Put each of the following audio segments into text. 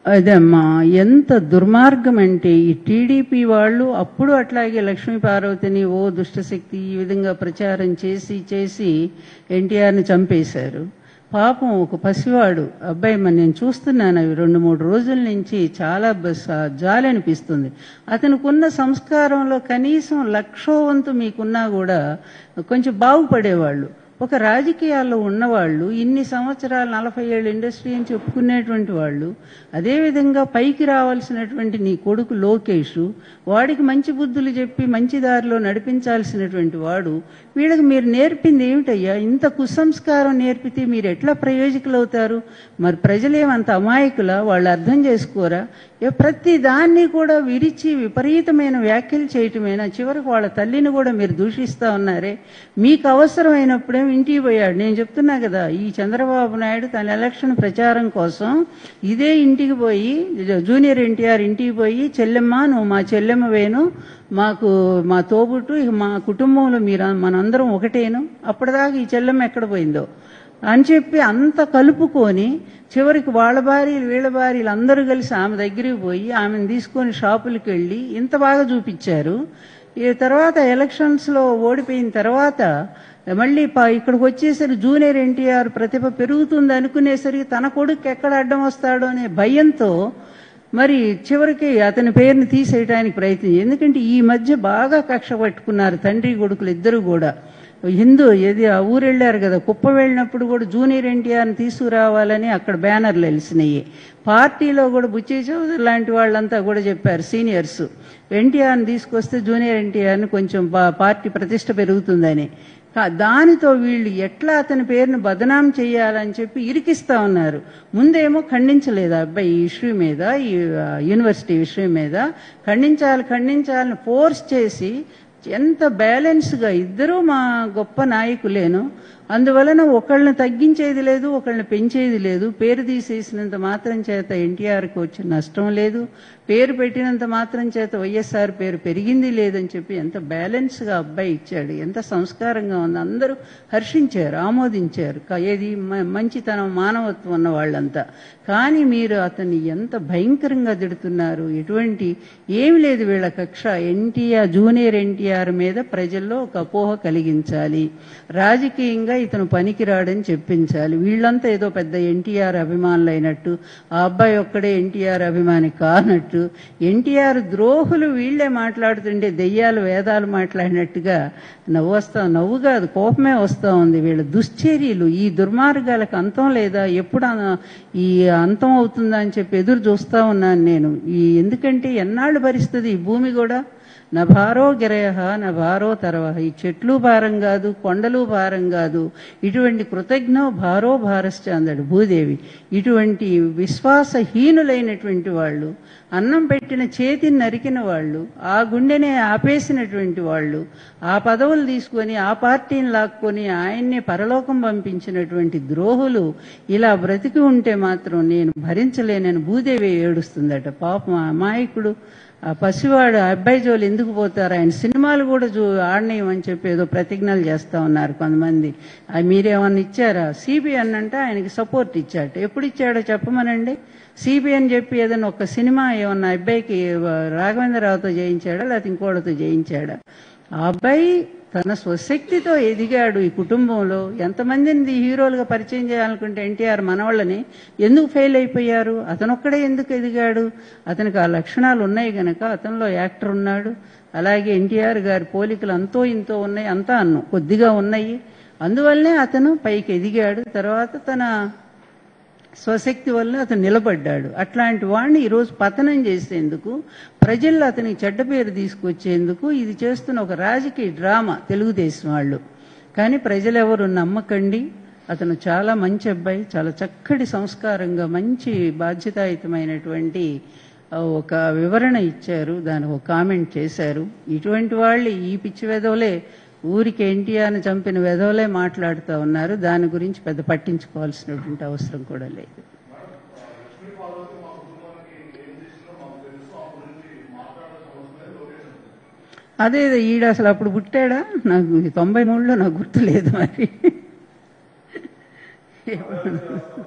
అదమ్మా ఎంత దుర్మార్గం అంటే ఈ టీడీపీ వాళ్ళు అప్పుడు అట్లాగే లక్ష్మీ పార్వతిని ఓ దుష్టశక్తి ఈ విధంగా ప్రచారం చేసి చేసి ఎన్టీఆర్ని చంపేశారు పాపం ఒక పసివాడు అబ్బాయి మరి నేను చూస్తున్నాను అవి రెండు మూడు రోజుల నుంచి చాలా బస్- జాలి అనిపిస్తుంది అతనికి ఉన్న సంస్కారంలో కనీసం లక్షో వంతు మీకున్నా కూడా కొంచెం బాగుపడేవాళ్ళు ఒక రాజకీయాల్లో ఉన్నవాళ్ళు ఇన్ని సంవత్సరాలు నలభై ఏళ్ళు ఇండస్ట్రీ అని చెప్పుకునేటువంటి వాళ్ళు అదేవిధంగా పైకి రావాల్సినటువంటి నీ కొడుకు లోకేష్ వాడికి మంచి బుద్ధులు చెప్పి మంచి దారిలో నడిపించాల్సినటువంటి వాడు వీళ్ళకి మీరు నేర్పింది ఏమిటయ్యా ఇంత కుసంస్కారం నేర్పితే మీరు ఎట్లా ప్రయోజకులు అవుతారు మరి ప్రజలేమంత అమాయకుల వాళ్ళు అర్థం చేసుకోరా ఏ ప్రతి దాన్ని కూడా విరిచి విపరీతమైన వ్యాఖ్యలు చేయటమేనా చివరికి వాళ్ళ తల్లిని కూడా మీరు దూషిస్తా ఉన్నారే మీకు అవసరమైనప్పుడే ఇంటికి పోయాడు నేను చెప్తున్నా కదా ఈ చంద్రబాబు నాయుడు తన ఎలక్షన్ ప్రచారం కోసం ఇదే ఇంటికి పోయి జూనియర్ ఎన్టీఆర్ ఇంటికి పోయి చెల్లెమ్మ నువ్వు మా చెల్లెమ్మ వేను మాకు మా తోబుట్టు ఇక మా కుటుంబంలో మీరు మనందరం ఒకటేను అప్పటిదాకా ఈ చెల్లెమ్మ ఎక్కడ పోయిందో అని చెప్పి అంత కలుపుకొని చివరికి వాళ్ళ భార్యలు వీళ్ళ భార్యలు అందరూ కలిసి ఆమె దగ్గరికి పోయి ఆమెను తీసుకొని షాపులకు వెళ్ళి ఇంత బాగా చూపించారు ఈ తర్వాత ఎలక్షన్స్ లో ఓడిపోయిన తర్వాత మళ్ళీ ప- ఇక్కడికి వచ్చేసరికి జూనియర్ ఎన్టీఆర్ ప్రతిభ పెరుగుతుంది అనుకునేసరికి తన కొడుకు ఎక్కడ అడ్డం వస్తాడో అనే భయంతో మరి చివరికి అతని పేరుని తీసేయడానికి ప్రయత్నం ఎందుకంటే ఈ మధ్య బాగా కక్ష పట్టుకున్నారు తండ్రి కొడుకులు ఇద్దరు కూడా హిందూ ఏది ఆ ఊరు వెళ్ళారు కదా కుప్ప వెళ్ళినప్పుడు కూడా జూనియర్ ఎన్టీఆర్ని తీసుకురావాలని అక్కడ బ్యానర్లు వెలిసినాయి పార్టీలో కూడా బుచ్చి చౌదరి లాంటి వాళ్ళంతా కూడా చెప్పారు సీనియర్స్ ఎన్టీఆర్ని తీసుకొస్తే జూనియర్ ఎన్టీఆర్ని కొంచెం పా- పార్టీ ప్రతిష్ట పెరుగుతుందని కా- దానితో వీళ్ళు ఎట్లా అతని పేరును బదనాం చేయాలని చెప్పి ఇరికిస్తా ఉన్నారు ముందేమో ఖండించలేదు ఆ అబ్బాయి ఈ ఇష్యూ మీద ఈ ఆ, యూనివర్సిటీ విషయం మీద ఖండించాలి ఖండించాలని ఫోర్స్ చేసి ఎంత బ్యాలెన్స్గా ఇద్దరూ మా గొప్ప నాయకులేను అందువలన ఒకళ్ళని తగ్గించేది లేదు ఒకళ్ళని పెంచేది లేదు పేరు తీసేసినంత మాత్రం చేత ఎన్టీఆర్కి వచ్చిన నష్టం లేదు పేరు పెట్టినంత మాత్రం చేత వైఎస్ఆర్ పేరు పెరిగింది లేదని చెప్పి ఎంత బ్యాలెన్స్గా అబ్బాయి ఇచ్చాడు ఎంత సంస్కారంగా ఉంది అందరూ హర్షించారు ఆమోదించారు క- ఏది మ- మంచితనం మానవత్వం ఉన్న వాళ్ళంతా కానీ మీరు అతన్ని ఎంత భయంకరంగా తిడుతున్నారు ఎటువంటి ఏమి లేదు వీళ్ళ కక్ష ఎన్టీఆర్ జూనియర్ ఎన్టీఆర్ మీద ప్రజల్లో ఒక అపోహ కలిగించాలి రాజకీయంగా ఇతను పనికిరాడని చెప్పించాలి వీళ్ళంతా ఏదో పెద్ద ఎన్టీఆర్ అభిమానులు అయినట్టు ఆ అబ్బాయి ఒక్కడే ఎన్టీఆర్ అభిమాని కానట్టు ఎన్టీఆర్ ద్రోహులు వీళ్ళే మాట్లాడుతుంటే దెయ్యాలు వేదాలు మాట్లాడినట్టుగా నవ్వు వస్తా నవ్వు కాదు కోపమే వస్తా ఉంది వీళ్ళ దుశ్చర్యలు ఈ దుర్మార్గాలకు అంతం లేదా ఎప్పుడు ఆ- ఈ అంతం అవుతుందా అని చెప్పి ఎదురు చూస్తా ఉన్నాను నేను ఈ ఎందుకంటే ఎన్నాళ్ళు భరిస్తుంది ఈ భూమి కూడా నా భారో గిరయ నా భారో తరవ ఈ చెట్లు భారం కాదు కొండలు భారం కాదు ఇటువంటి కృతజ్ఞ భారో భారశ్చ అందడు భూదేవి ఇటువంటి విశ్వాసహీనులైనటువంటి వాళ్ళు అన్నం పెట్టిన చేతిని నరికిన వాళ్ళు ఆ గుండెనే ఆపేసినటువంటి వాళ్ళు ఆ పదవులు తీసుకొని ఆ పార్టీని లాక్కొని ఆయన్నే పరలోకం పంపించినటువంటి ద్రోహులు ఇలా బ్రతికి ఉంటే మాత్రం నేను భరించలేనని భూదేవి ఏడుస్తుందట పాపం ఆ అమాయకుడు ఆ పసివాడు ఆ అబ్బాయి జోలు ఎందుకు పోతారు ఆయన సినిమాలు కూడా చూ ఆడనేయమని చెప్పి ఏదో ప్రతిజ్ఞలు చేస్తా ఉన్నారు కొంతమంది అవి మీరేమన్నా ఇచ్చారా సిబిఎన్ అంటే ఆయనకి సపోర్ట్ ఇచ్చాట ఎప్పుడు ఇచ్చాడో చెప్పమనండి సిబిఎన్ చెప్పి ఏదైనా ఒక సినిమా ఏమన్నా అబ్బాయికి రాఘవేంద్రరావుతో చేయించాడా లేకపోతే ఇంకోటితో చేయించాడా ఆ అబ్బాయి తన స్వశక్తితో ఎదిగాడు ఈ కుటుంబంలో ఎంతమందిని హీరోలుగా పరిచయం చేయాలనుకుంటే ఎన్టీఆర్ మనవాళ్ళని ఎందుకు ఫెయిల్ అయిపోయారు అతనొక్కడే ఎందుకు ఎదిగాడు అతనికి ఆ లక్షణాలు ఉన్నాయి గనక అతనిలో యాక్టర్ ఉన్నాడు అలాగే ఎన్టీఆర్ గారి పోలికలు అంతో ఇంతో ఉన్నాయి అంతా అన్ను కొద్దిగా ఉన్నాయి అందువల్లనే అతను పైకి ఎదిగాడు తర్వాత తన స్వశక్తి వల్ల అతను నిలబడ్డాడు అట్లాంటి వాడిని ఈరోజు పతనం చేసేందుకు ప్రజల్లో అతనికి చెడ్డ పేరు తీసుకొచ్చేందుకు ఇది చేస్తున్న ఒక రాజకీయ డ్రామా తెలుగుదేశం వాళ్ళు కానీ ప్రజలెవరు నమ్మకండి అతను చాలా మంచి అబ్బాయి చాలా చక్కటి సంస్కారంగా మంచి బాధ్యతాయుతమైనటువంటి ఆ, ఒక వివరణ ఇచ్చారు దానికి ఒక కామెంట్ చేశారు ఇటువంటి వాళ్ళు ఈ పిచ్చి వెధవలే ఊరికి ఎన్టీఆర్ని చంపిన వెధవలే మాట్లాడుతూ ఉన్నారు దాని గురించి పెద్ద పట్టించుకోవాల్సినటువంటి అవసరం కూడా లేదు అదే ఈడ అసలు అప్పుడు పుట్టాడా నాకు తొంభై మూడులో నాకు గుర్తు లేదు మరి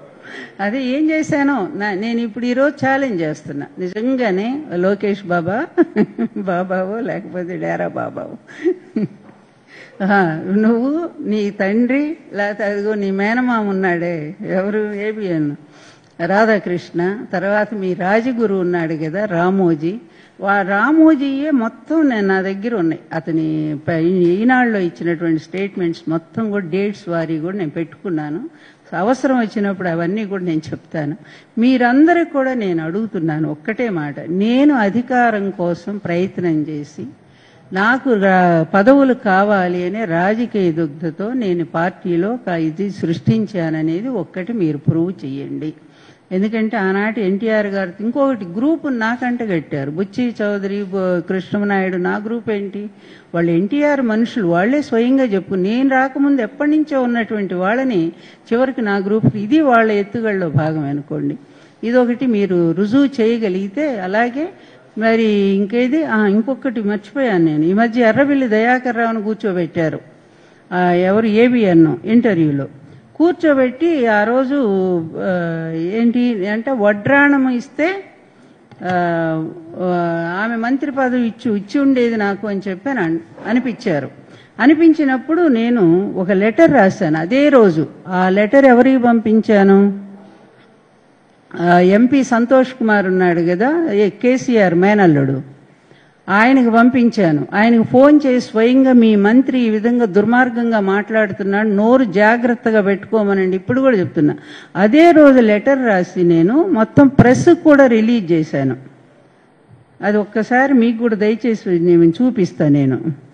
అదే ఏం చేశానో నా- నేను ఇప్పుడు ఈరోజు ఛాలెంజ్ చేస్తున్నా నిజంగానే లోకేష్ బాబా బాబావో లేకపోతే డేరా బాబావో ఆ, నువ్వు నీ తండ్రి లేకపోతే అదిగో నీ మేనమామ ఉన్నాడే ఎవరు ఏబిఎన్ రాధాకృష్ణ తర్వాత మీ రాజగురు ఉన్నాడు కదా రామోజీ వా రామోజీయే మొత్తం నేను నా దగ్గర ఉన్నాయి అతని ప- ఈనాడులో ఇచ్చినటువంటి స్టేట్మెంట్స్ మొత్తం కూడా డేట్స్ వారి కూడా నేను పెట్టుకున్నాను అవసరం వచ్చినప్పుడు అవన్నీ కూడా నేను చెప్తాను మీరందరికి కూడా నేను అడుగుతున్నాను ఒక్కటే మాట నేను అధికారం కోసం ప్రయత్నం చేసి నాకు రా- పదవులు కావాలి అనే రాజకీయ దుగ్ధతో నేను పార్టీలో ఒక ఇది సృష్టించాననేది ఒక్కటి మీరు ప్రూవ్ చేయండి ఎందుకంటే ఆనాటి ఎన్టీఆర్ గారు ఇంకొకటి గ్రూప్ నాకంట కట్టారు బుచ్చి చౌదరి బు- కృష్ణనాయుడు నా గ్రూప్ ఏంటి వాళ్ళు ఎన్టీఆర్ మనుషులు వాళ్లే స్వయంగా చెప్పు నేను రాకముందు ఎప్పటి నుంచో ఉన్నటువంటి వాళ్ళని చివరికి నా గ్రూప్ ఇది వాళ్ళ ఎత్తుగడలో భాగం అనుకోండి ఇదొకటి మీరు రుజువు చేయగలిగితే అలాగే మరి ఇంకేది ఆ, ఇంకొకటి మర్చిపోయాను నేను ఈ మధ్య ఎర్రబెల్లి దయాకర్ రావును కూర్చోబెట్టారు ఆ, ఎవరు ఏబిఎన్ ఇంటర్వ్యూలో కూర్చోబెట్టి ఆ రోజు ఆ, ఏంటి అంటే వడ్రాణం ఇస్తే ఆ, ఆ, ఆమె మంత్రి పదవి ఇచ్చి ఇచ్చి ఉండేది నాకు అని చెప్పి అని అన్- అనిపించారు అనిపించినప్పుడు నేను ఒక లెటర్ రాశాను అదే రోజు ఆ లెటర్ ఎవరికి పంపించాను ఆ, ఎంపీ సంతోష్ కుమార్ ఉన్నాడు కదా ఏ కేసీఆర్ మేనల్లుడు ఆయనకు పంపించాను ఆయనకు ఫోన్ చేసి స్వయంగా మీ మంత్రి ఈ విధంగా దుర్మార్గంగా మాట్లాడుతున్నాడు నోరు జాగ్రత్తగా పెట్టుకోమనండి ఇప్పుడు కూడా చెప్తున్నా అదే రోజు లెటర్ రాసి నేను మొత్తం ప్రెస్ కూడా రిలీజ్ చేశాను అది ఒక్కసారి మీకు కూడా దయచేసి నేను చూపిస్తా నేను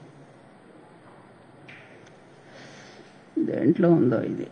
దేంట్లో ఉందో ఇది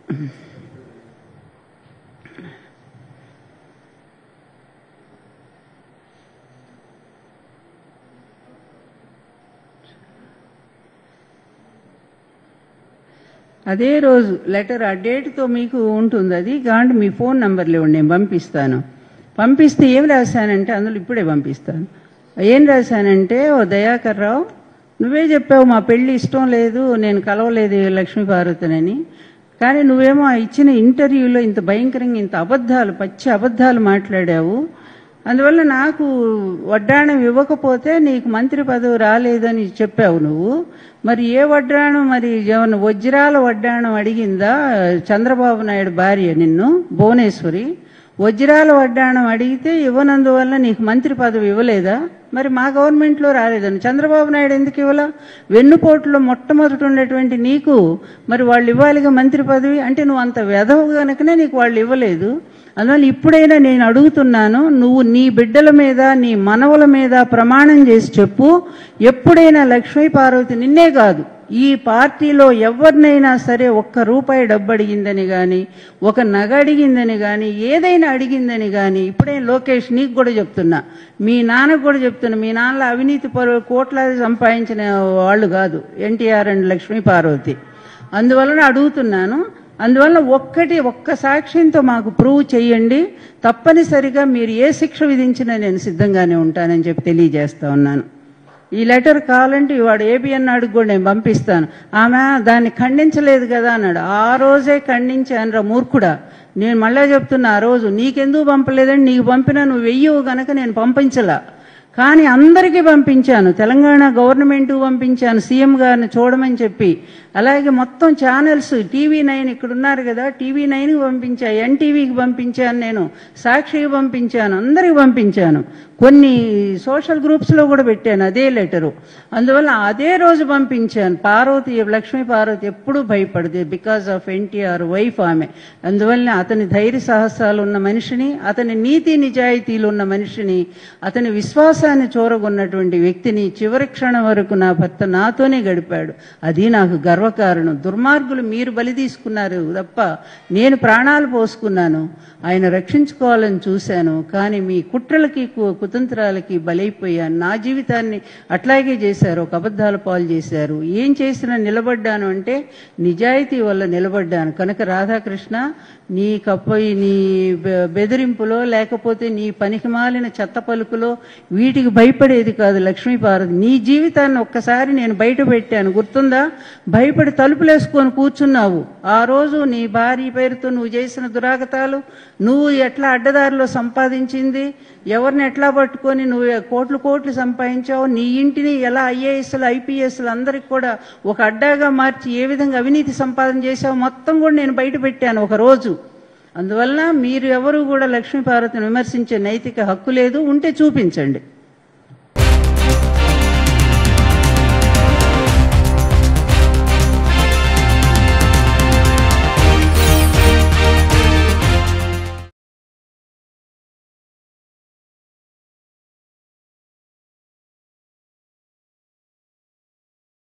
అదే రోజు లెటర్ ఆ డేట్తో మీకు ఉంటుంది అది కాబట్టి మీ ఫోన్ నంబర్లు ఇవ్వండి నేను పంపిస్తాను పంపిస్తే ఏం రాశానంటే అందులో ఇప్పుడే పంపిస్తాను ఏం రాశానంటే ఓ దయాకర్ రావు నువ్వే చెప్పావు మా పెళ్లి ఇష్టం లేదు నేను కలవలేదు లక్ష్మీ పార్వతినని కానీ నువ్వేమో ఆ ఇచ్చిన ఇంటర్వ్యూలో ఇంత భయంకరంగా ఇంత అబద్ధాలు పచ్చి అబద్ధాలు మాట్లాడావు అందువల్ల నాకు వడ్డాణం ఇవ్వకపోతే నీకు మంత్రి పదవి రాలేదని చెప్పావు నువ్వు మరి ఏ వడ్డాణం మరి ఏమన్నా వజ్రాల వడ్డాణం అడిగిందా చంద్రబాబు నాయుడు భార్య నిన్ను భువనేశ్వరి వజ్రాల వడ్డాణం అడిగితే ఇవ్వనందువల్ల నీకు మంత్రి పదవి ఇవ్వలేదా మరి మా గవర్నమెంట్లో రాలేదని చంద్రబాబు నాయుడు ఎందుకు ఇవ్వలా వెన్నుపోటులో మొట్టమొదటి ఉన్నటువంటి నీకు మరి వాళ్ళు ఇవ్వాలిగా మంత్రి పదవి అంటే నువ్వు అంత వెధవు గనుకనే నీకు వాళ్ళు ఇవ్వలేదు అందువల్ల ఇప్పుడైనా నేను అడుగుతున్నాను నువ్వు నీ బిడ్డల మీద నీ మనవల మీద ప్రమాణం చేసి చెప్పు ఎప్పుడైనా లక్ష్మీ పార్వతి నిన్నే కాదు ఈ పార్టీలో ఎవరినైనా సరే ఒక్క రూపాయి డబ్బు అడిగిందని గాని ఒక నగ అడిగిందని గాని ఏదైనా అడిగిందని గాని ఇప్పుడే లోకేష్ నీకు కూడా చెప్తున్నా మీ నాన్నకు కూడా చెప్తున్నా మీ నాన్నలో అవినీతి పరులు కోట్లాది సంపాదించిన వాళ్ళు కాదు ఎన్టీఆర్ అండ్ లక్ష్మీ పార్వతి అందువలన అడుగుతున్నాను అందువల్ల ఒక్కటి ఒక్క సాక్ష్యంతో మాకు ప్రూవ్ చేయండి తప్పనిసరిగా మీరు ఏ శిక్ష విధించినా నేను సిద్ధంగానే ఉంటానని చెప్పి తెలియజేస్తా ఉన్నాను ఈ లెటర్ కావాలంటే వాడు ఏబిఎన్ అడుగు కూడా నేను పంపిస్తాను ఆమె దాన్ని ఖండించలేదు కదా అన్నాడు ఆ రోజే ఖండించాను రా మూర్ఖుడా నేను మళ్ళా చెప్తున్నా ఆ రోజు నీకెందుకు పంపలేదని నీకు పంపినా నువ్వు వెయ్యవు గనక నేను పంపించలా కానీ అందరికీ పంపించాను తెలంగాణ గవర్నమెంట్ పంపించాను సీఎం గారిని చూడమని చెప్పి అలాగే మొత్తం ఛానల్స్ టీవీ నైన్ ఇక్కడ ఉన్నారు కదా టీవీ నైన్కి పంపించా ఎన్టీవీకి పంపించాను నేను సాక్షికి పంపించాను అందరికి పంపించాను కొన్ని సోషల్ గ్రూప్స్లో కూడా పెట్టాను అదే లెటరు అందువల్ల అదే రోజు పంపించాను పార్వతి లక్ష్మీ పార్వతి ఎప్పుడూ భయపడదు బికాస్ ఆఫ్ ఎన్టీఆర్ వైఫ్ ఆమె అందువల్ల అతని ధైర్య సాహసాలు ఉన్న మనిషిని అతని నీతి నిజాయితీలు ఉన్న మనిషిని అతని విశ్వాసాన్ని చూరగొన్నటువంటి వ్యక్తిని చివరి క్షణం వరకు నా భర్త నాతోనే గడిపాడు అది నాకు గర్వకారణం దుర్మార్గులు మీరు బలి తీసుకున్నారు తప్ప నేను ప్రాణాలు పోసుకున్నాను ఆయన రక్షించుకోవాలని చూశాను కానీ మీ కుట్రలకి కు- కుతంత్రాలకి బలైపోయాను నా జీవితాన్ని అట్లాగే చేశారు ఒక అబద్ధాల పాలు చేశారు ఏం చేసినా నిలబడ్డాను అంటే నిజాయితీ వల్ల నిలబడ్డాను కనుక రాధాకృష్ణ నీ కప్పయి నీ బె- బెదిరింపులో లేకపోతే నీ పనికిమాలిన చెత్త పలుకులో వీటి వీటికి భయపడేది కాదు లక్ష్మీపార్వతి నీ జీవితాన్ని ఒక్కసారి నేను బయట పెట్టాను గుర్తుందా భయపడి తలుపులేసుకొని కూర్చున్నావు ఆ రోజు నీ భార్య పేరుతో నువ్వు చేసిన దురాగతాలు నువ్వు ఎట్లా అడ్డదారిలో సంపాదించింది ఎవరిని ఎట్లా పట్టుకొని నువ్వు కోట్లు కోట్లు సంపాదించావు నీ ఇంటిని ఎలా ఐఏఎస్లు ఐపీఎస్లు అందరికి కూడా ఒక అడ్డాగా మార్చి ఏ విధంగా అవినీతి సంపాదన చేసావు మొత్తం కూడా నేను బయట పెట్టాను ఒక రోజు అందువలన మీరు ఎవరు కూడా లక్ష్మీపార్వతిని విమర్శించే నైతిక హక్కు లేదు ఉంటే చూపించండి